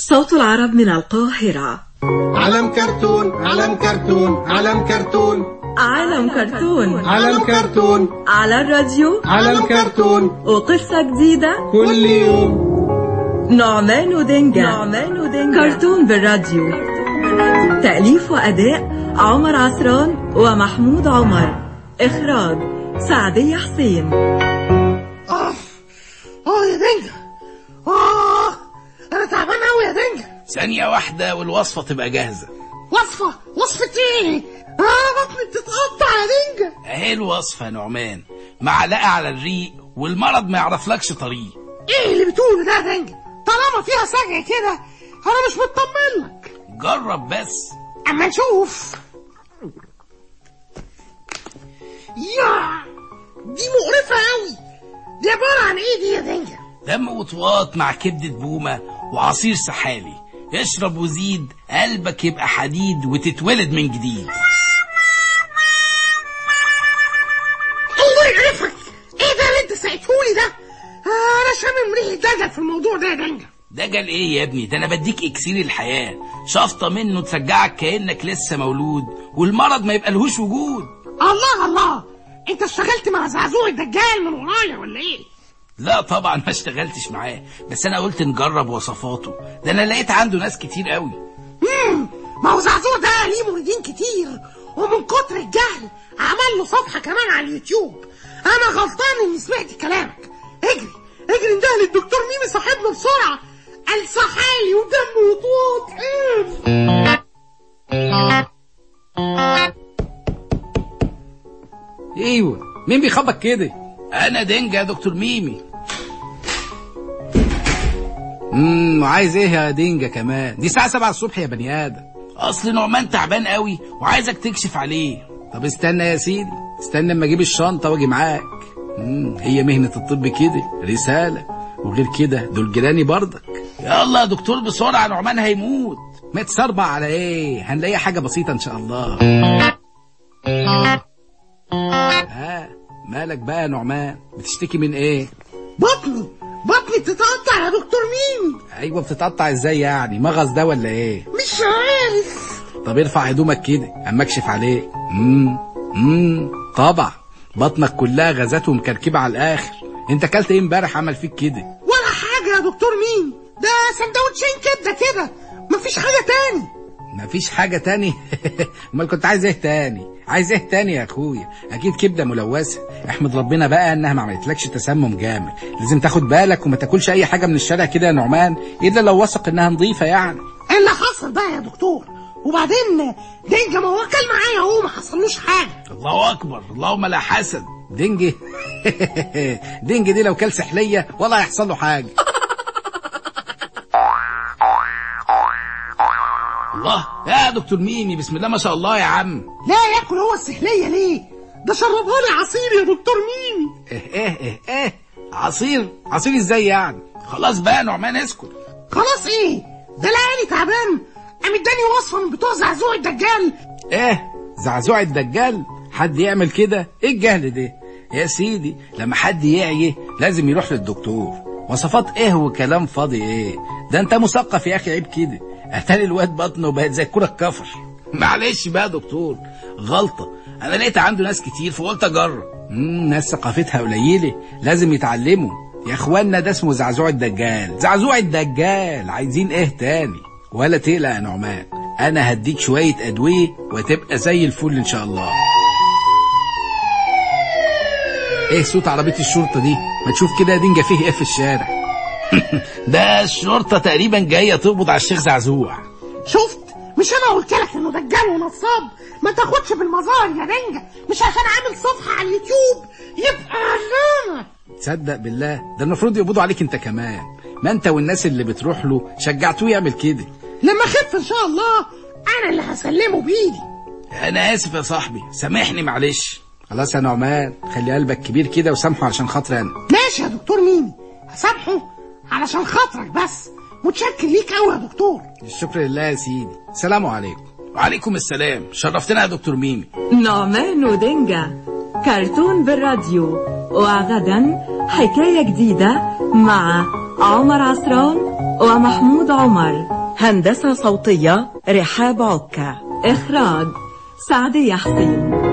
صوت العرب من القاهرة علم كرتون علم كرتون علم كرتون عالم كرتون علم كرتون على الراديو علم كرتون وقصة جديدة كل يوم نعمان ودنجا نعمان ودنجا كرتون بالراديو تأليف وأداء عمر عسران ومحمود عمر إخراج سعدية حسين اه اه يا دنجا اه انا تعبان قوي يا دنجا ثانية واحدة والوصفة تبقى جاهزة وصفة وصفة ايه اه بطني بتتقطع يا دنجا اهي الوصفة يا نعمان معلقة على الريق والمرض ما يعرفلكش طريق ايه اللي بتقوله ده يا دنجا طالما فيها سجع كده انا مش مطمن لك جرب بس اما نشوف يا دي مقرفة قوي دي عبارة عن ايه دي يا دنجا دم وطواط مع كبدة بومة وعصير سحالي اشرب وزيد قلبك يبقى حديد وتتولد من جديد الله يعرفك ايه ده اللي انت سقيتهولي ده آه، انا شامم ريحة دجل في الموضوع ده يا دنجا دجل ايه يا ابني ده انا بديك اكسير الحياة شفطة منه ترجعك كأنك لسه مولود والمرض ما يبقى لهوش وجود الله الله انت اشتغلت مع زعزوع الدجال من ورايا ولا ايه لا طبعا ما اشتغلتش معاه بس انا قلت نجرب وصفاته ده انا لقيت عنده ناس كتير قوي امم ما هو زعزوع ده ليه موردين كتير ومن كتر الجهل عمل له صفحة كمان على اليوتيوب انا غلطان اني سمعت كلامك اجري اجري انده للدكتور ميمي صاحبنا بسرعة الصحالي ودم وطوط ايوه مين بيخبط كده انا دنجا يا دكتور ميمي امم وعايز ايه يا دينجا كمان دي الساعه 7 الصبح يا بني ادم اصل نعمان تعبان قوي وعايزك تكشف عليه طب استنى يا سيدي استنى اما اجيب الشنطه واجي معاك امم هي مهنه الطب كده رساله وغير كده دول جيراني برضك يلا يا دكتور بسرعة نعمان هيموت متسربع على ايه هنلاقي حاجه بسيطه ان شاء الله ها مالك بقى يا نعمان بتشتكي من ايه بطني بطني بتتقطع يا دكتور ميمي ايوه بتتقطع ازاي يعني مغص ده ولا ايه مش عارف طب ارفع هدومك كده اما اكشف عليك امم امم طبعا بطنك كلها غازات ومكركبه على الاخر انت اكلت ايه امبارح عمل فيك كده ولا حاجة يا دكتور ميمي ده سندوتشين كبدة كده مفيش حاجة تاني مفيش حاجه تاني امال كنت عايز ايه تاني عايز ايه تاني يا اخويا اكيد كبده ملوثه احمد ربنا بقى انها ما عملتلكش تسمم جامد لازم تاخد بالك وما تاكلش اي حاجه من الشارع كده يا نعمان الا لو وثق انها نظيفه يعني ايه اللي حصل بقى يا دكتور وبعدين دينجا ما هو كل معايا اهو ما حصلوش حاجة الله اكبر اللهم لا حسد دنجي دنجي دي لو كل سحليه ولا هيحصل له حاجه الله يا دكتور ميمي بسم الله ما شاء الله يا عم لا ياكل هو السحلية ليه ده شربها لي عصير يا دكتور ميمي ايه ايه ايه ايه عصير عصير ازاي يعني خلاص بقى نعمان اسكت خلاص ايه ده لقاني تعبان قام اداني وصفة من بتوع زعزوع الدجال ايه زعزوع الدجال حد يعمل كده ايه الجهل ده يا سيدي لما حد يعي لازم يروح للدكتور وصفات ايه وكلام فاضي ايه ده انت مثقف يا اخي عيب كده اتاري الواد بطنه بقت زي الكوره الكفر معلش بقى يا دكتور غلطة انا لقيت عنده ناس كتير فقلت اجرب امم ناس ثقافتها قليله لازم يتعلموا يا اخوانا ده اسمه زعزوع الدجال زعزوع الدجال عايزين ايه تاني ولا تقلق يا نعمان انا هديك شويه ادويه وتبقى زي الفل ان شاء الله ايه صوت عربيه الشرطه دي ما تشوف كده يا دينجا فيه ايه في الشارع ده الشرطة تقريبا جاية تقبض على الشيخ زعزوع شفت مش انا قلت لك انه دجال ونصاب ما تاخدش بالمظاهر يا دنجا مش عشان عامل صفحة على اليوتيوب يبقى علامة تصدق بالله ده المفروض يقبضوا عليك انت كمان ما انت والناس اللي بتروح له شجعتوه يعمل كده لما اخف ان شاء الله انا اللي هسلمه بايدي انا اسف يا صاحبي سامحني معلش خلاص يا نعمان خلي قلبك كبير كده وسامحه عشان خاطر انا ماشي يا دكتور ميمي هسامحه علشان خاطرك بس متشكر ليك قوي يا دكتور الشكر لله يا سيدي سلام عليكم وعليكم السلام شرفتنا يا دكتور ميمي نعمان ودنجا كرتون بالراديو وغدا حكاية جديدة مع عمر عصران ومحمود عمر هندسة صوتية رحاب عكا إخراج سعدية حسين